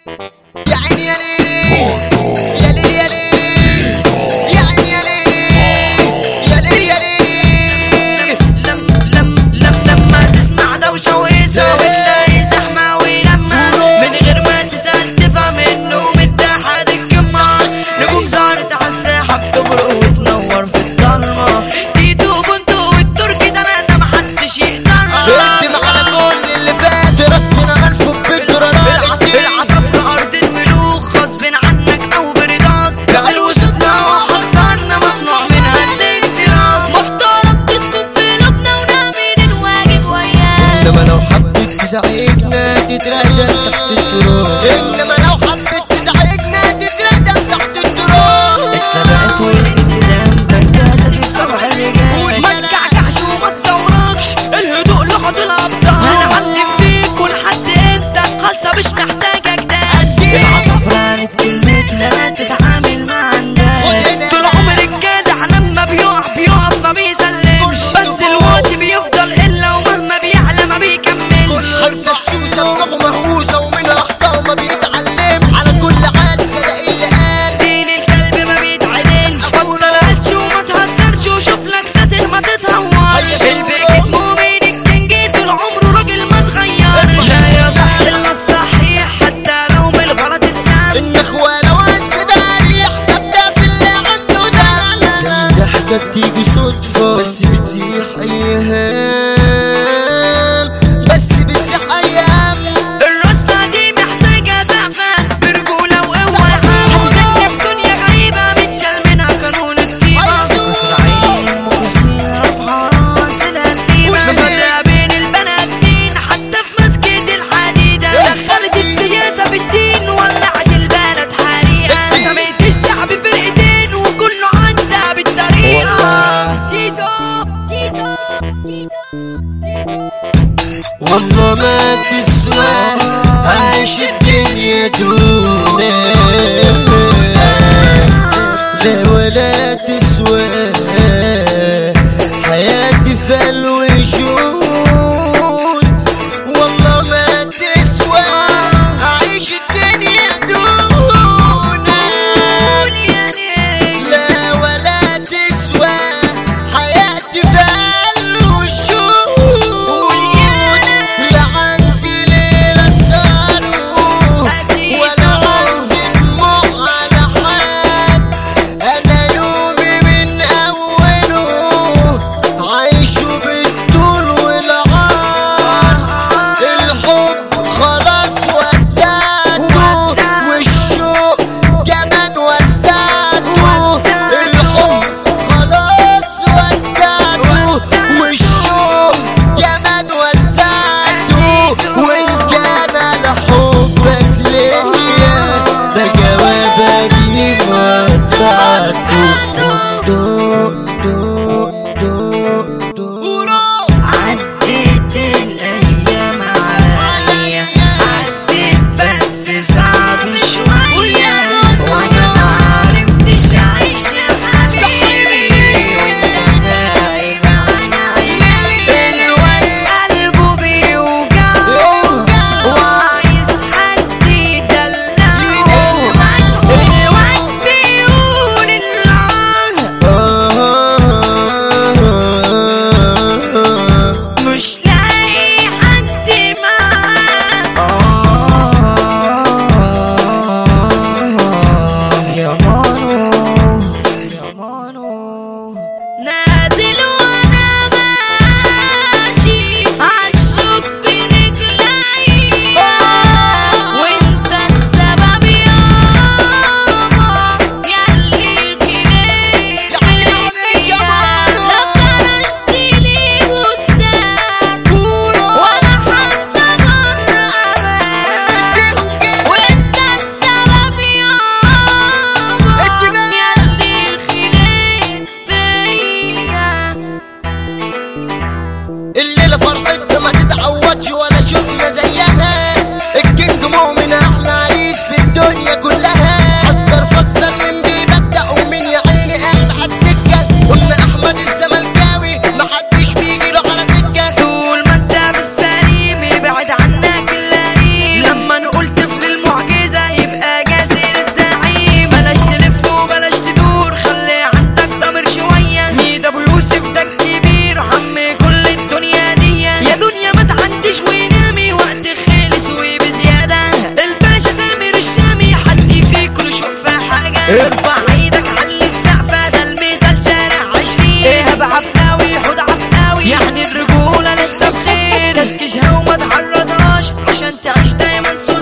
يا عيني يا ليل يا ليل يا ليل يا عيني يا ليل يا ليل يا ليل لم لم لم لما تسمع دوشة وهيصة وتلاقي زحمة ولما من غير ما تسأل تفهم انه متحد القمة نجوم ظهرت على الساحة بتبرق وتنور في الضلمة تيتو بنتو والتركي تلاتة محدش يقدرها اكتم على كل اللي فات راسنا منفوخ بالدرارات العصافرة أرض الملوك غصب عنك أو برضاك تعال وسطنا وحصلنا ممنوع منها الانتراض محترم تسكن في لبنى ونعمل الواجب وياك انما لو حبيت تزعجنا تتردد تحت التراب انما لو حبيت تزعجنا تتردد تحت التراب الثبات والالتزام ده اساسي في طبع الرجال ما تكعكعش وما تصوركش الهدوء لغة الابطال هنعلم فيك ولحد انت خالصة مش محتاجة جدال العصافرة قالت كلمتنا تتعامل مع الناس طول عمر الجدع لما بيقع بيقف ما بيسلمش بس الوقت بيفضل الا ومهما بيعلى ما بيكملش حرف السوسة ودماغه مهووسة ومنها أخطاء وما بيتعلم على كل حال صدق اللي قال دين الكلب ما بيتعدلش بطلعتش وما تهزرش وشوف لك ساتر ما تتهورش البيت مؤمن الكينج طول عمره راجل ما اتغيرش لا يا صح الا الصحيح حتى لو بالغلط اتسام النخوة لو السدار يحسب ده في اللي عنده ده زي ضحكة بتيجي صدفة بس بتزيح أيام بس بتزيح أيام الرصة دي محتاجة زعفة برجولة وقوة حاسس ان الدنيا غريبة متشال منها قانون الطيبة مصراعين مخلصين رفع راس القديمة مفرقة بين البنات دين حتى في مسجد الحديدة دخلت السياسة في الدين ولعت البلد حريقة قسمت الشعب فرقتين وكله عدى بالطريقة تيتو تيتو والله ما تسوى عايش الدنيا دونك لا ولا تسوى حياتي في الوجود والله ما تسوى عايش الدنيا دونك لا ولا تسوى حياتي في الوجود لا عندي ليلة صاروا ولا منصور